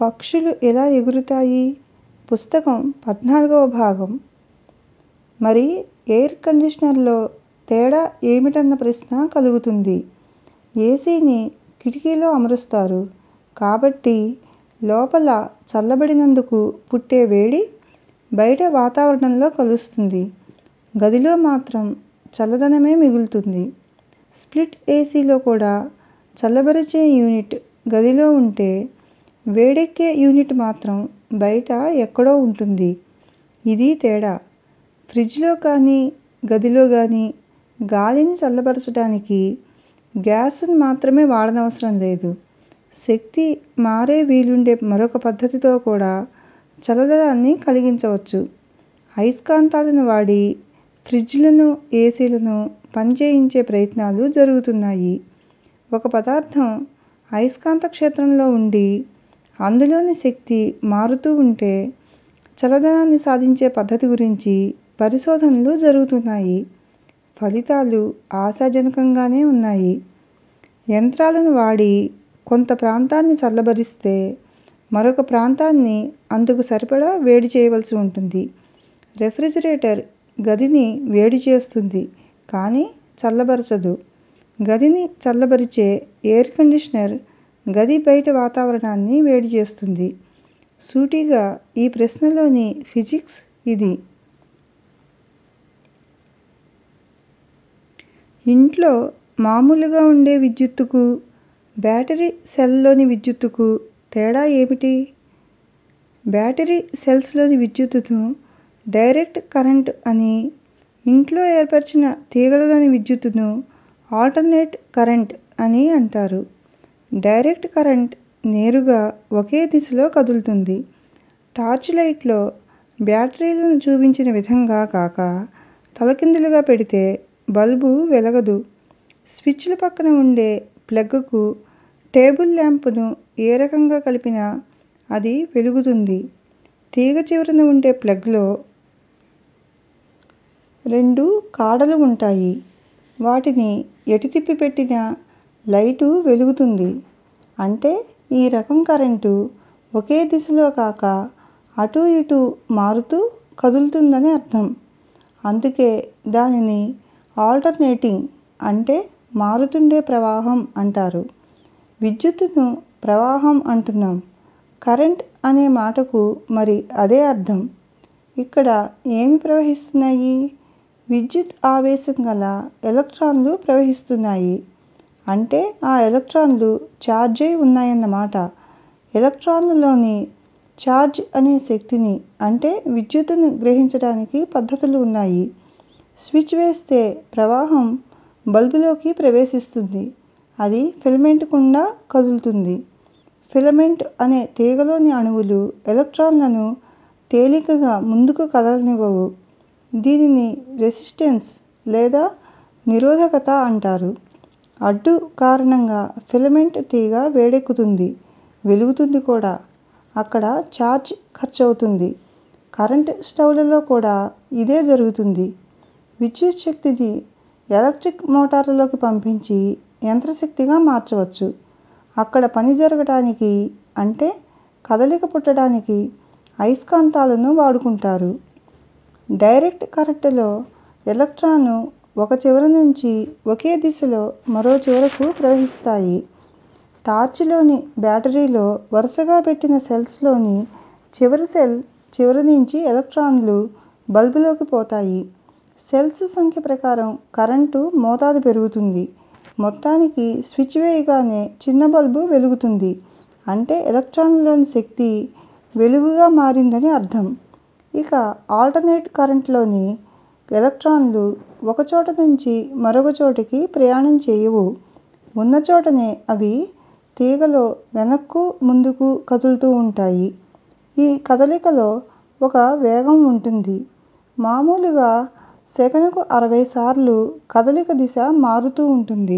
పక్షులు ఎలా ఎగురుతాయి పుస్తకం పద్నాలుగవ భాగం మరి ఎయిర్ కండిషనర్లో తేడా ఏమిటన్న ప్రశ్న కలుగుతుంది ఏసీని కిటికీలో అమరుస్తారు కాబట్టి లోపల చల్లబడినందుకు పుట్టే వేడి బయట వాతావరణంలో కలుస్తుంది గదిలో మాత్రం చల్లదనమే మిగులుతుంది స్ప్లిట్ ఏసీలో కూడా చల్లబరిచే యూనిట్ గదిలో ఉంటే వేడెక్కే యూనిట్ మాత్రం బయట ఎక్కడో ఉంటుంది ఇదీ తేడా ఫ్రిడ్జ్లో కానీ గదిలో గానీ గాలిని చల్లబరచడానికి గ్యాస్ను మాత్రమే వాడనవసరం లేదు శక్తి మారే వీలుండే మరొక పద్ధతితో కూడా చల్లదనాన్ని కలిగించవచ్చు అయస్కాంతాలను వాడి ఫ్రిడ్జ్లను ఏసీలను పనిచేయించే ప్రయత్నాలు జరుగుతున్నాయి ఒక పదార్థం అయస్కాంత క్షేత్రంలో ఉండి అందులోని శక్తి మారుతూ ఉంటే చల్లదనాన్ని సాధించే పద్ధతి గురించి పరిశోధనలు జరుగుతున్నాయి ఫలితాలు ఆశాజనకంగానే ఉన్నాయి యంత్రాలను వాడి కొంత ప్రాంతాన్ని చల్లబరిస్తే మరొక ప్రాంతాన్ని అందుకు సరిపడా వేడి చేయవలసి ఉంటుంది రెఫ్రిజిరేటర్ గదిని వేడి చేస్తుంది కానీ చల్లబరచదు గదిని చల్లబరిచే ఎయిర్ కండిషనర్ గది బయట వాతావరణాన్ని వేడి చేస్తుంది సూటిగా ఈ ప్రశ్నలోని ఫిజిక్స్ ఇది ఇంట్లో మామూలుగా ఉండే విద్యుత్తుకు బ్యాటరీ సెల్లోని విద్యుత్తుకు తేడా ఏమిటి బ్యాటరీ సెల్స్లోని విద్యుత్తును డైరెక్ట్ కరెంట్ అని ఇంట్లో ఏర్పరిచిన తీగలలోని విద్యుత్తును ఆల్టర్నేట్ కరెంట్ అని అంటారు డైరెక్ట్ కరెంట్ నేరుగా ఒకే దిశలో కదులుతుంది టార్చ్ లైట్లో బ్యాటరీలను చూపించిన విధంగా కాక తలకిందులుగా పెడితే బల్బు వెలగదు స్విచ్ల పక్కన ఉండే ప్లగ్కు టేబుల్ ల్యాంప్ను ఏ రకంగా కలిపినా అది వెలుగుతుంది తీగ చివరన ఉండే ప్లగ్లో రెండు కాడలు ఉంటాయి వాటిని ఎటు తిప్పి పెట్టినా లైటు వెలుగుతుంది అంటే ఈ రకం కరెంటు ఒకే దిశలో కాక అటూ ఇటూ మారుతూ కదులుతుందని అర్థం అందుకే దానిని ఆల్టర్నేటింగ్ అంటే మారుతుండే ప్రవాహం అంటారు విద్యుత్తును ప్రవాహం అంటున్నాం కరెంట్ అనే మాటకు మరి అదే అర్థం ఇక్కడ ఏమి ప్రవహిస్తున్నాయి విద్యుత్ ఆవేశం గల ఎలక్ట్రాన్లు ప్రవహిస్తున్నాయి అంటే ఆ ఎలక్ట్రాన్లు ఛార్జై ఉన్నాయన్నమాట ఎలక్ట్రాన్లలోని ఛార్జ్ అనే శక్తిని అంటే విద్యుత్తును గ్రహించడానికి పద్ధతులు ఉన్నాయి స్విచ్ వేస్తే ప్రవాహం బల్బులోకి ప్రవేశిస్తుంది అది ఫిలమెంట్ గుండా కదులుతుంది ఫిలమెంట్ అనే తీగలోని అణువులు ఎలక్ట్రాన్లను తేలికగా ముందుకు కదలనివ్వవు దీనిని రెసిస్టెన్స్ లేదా నిరోధకత అంటారు అడ్డు కారణంగా ఫిలమెంట్ తీగ వేడెక్కుతుంది వెలుగుతుంది కూడా అక్కడ ఛార్జ్ ఖర్చవుతుంది కరెంట్ స్టవ్లలో కూడా ఇదే జరుగుతుంది విద్యుత్ శక్తిని ఎలక్ట్రిక్ మోటార్లలోకి పంపించి యంత్రశక్తిగా మార్చవచ్చు అక్కడ పని జరగటానికి అంటే కదలిక పుట్టడానికి అయస్కాంతాలను వాడుకుంటారు డైరెక్ట్ కరెంటులో ఎలక్ట్రాన్లు ఒక చివర నుంచి ఒకే దిశలో మరో చివరకు ప్రవహిస్తాయి టార్చిలోని బ్యాటరీలో వరుసగా పెట్టిన సెల్స్లోని చివరి సెల్ చివర నుంచి ఎలక్ట్రాన్లు బల్బులోకి పోతాయి సెల్స్ సంఖ్య ప్రకారం కరెంటు మోతాదు పెరుగుతుంది మొత్తానికి స్విచ్ వేయగానే చిన్న బల్బు వెలుగుతుంది అంటే ఎలక్ట్రాన్లలోని శక్తి వెలుగుగా మారిందని అర్థం ఇక ఆల్టర్నేట్ కరెంట్లోని ఎలక్ట్రాన్లు ఒక చోట నుంచి మరొక చోటికి ప్రయాణం చేయవు ఉన్న చోటనే అవి తీగలో వెనక్కు ముందుకు కదులుతూ ఉంటాయి ఈ కదలికలో ఒక వేగం ఉంటుంది మామూలుగా సెకనుకు అరవై సార్లు కదలిక దిశ మారుతూ ఉంటుంది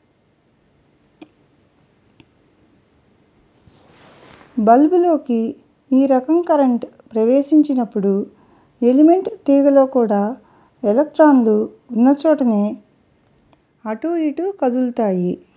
బల్బులోకి ఈ రకం కరెంట్ ప్రవేశించినప్పుడు ఎలిమెంట్ తీగలో కూడా ఎలక్ట్రాన్లు ఉన్న చోటనే అటూ ఇటూ కదులుతాయి